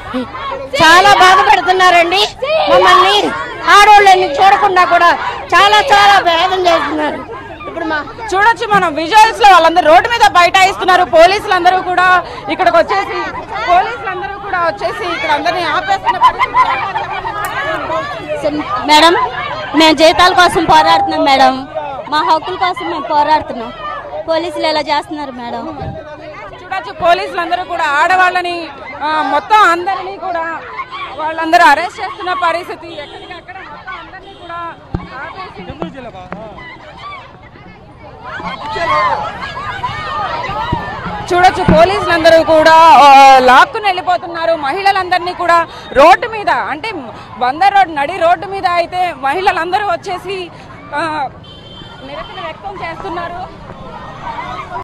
చాలా బాధ పెడుతున్నారండి మమ్మల్ని ఆడవాళ్ళని చూడకుండా కూడా చాలా చాలా భేదం చేస్తున్నారు ఇప్పుడు మా చూడొచ్చు మనం విజువల్స్ లో వాళ్ళందరూ రోడ్డు మీద బైఠాయిస్తున్నారు పోలీసులు అందరూ కూడా ఇక్కడికి వచ్చేసి పోలీసులు అందరూ కూడా వచ్చేసి ఇక్కడ అందరినీ ఆపేస్తున్న పరిస్థితి. మేడం మేము జీతాల కోసం పోరాడుతున్నాం మేడం మా హక్కుల కోసం మేము పోరాడుతున్నాం పోలీసులు ఎలా చేస్తున్నారు మేడం చూడొచ్చు పోలీసులు అందరూ కూడా ఆడవాళ్ళని ఆ, మొత్తం అందరినీ కూడా వాళ్ళందరూ అరెస్ట్ చేస్తున్న పరిస్థితి ఎక్కడికక్కడ మొత్తం అందరినీ కూడా ఆపేసి చూడొచ్చు పోలీసులందరూ కూడా ఆ, లాక్కుని వెళ్ళిపోతున్నారు మహిళలందరినీ కూడా రోడ్డు మీద అంటే బందర్ రోడ్ నడి రోడ్డు మీద అయితే మహిళలందరూ వచ్చేసి ఆ, నిరసన వ్యక్తం చేస్తున్నారు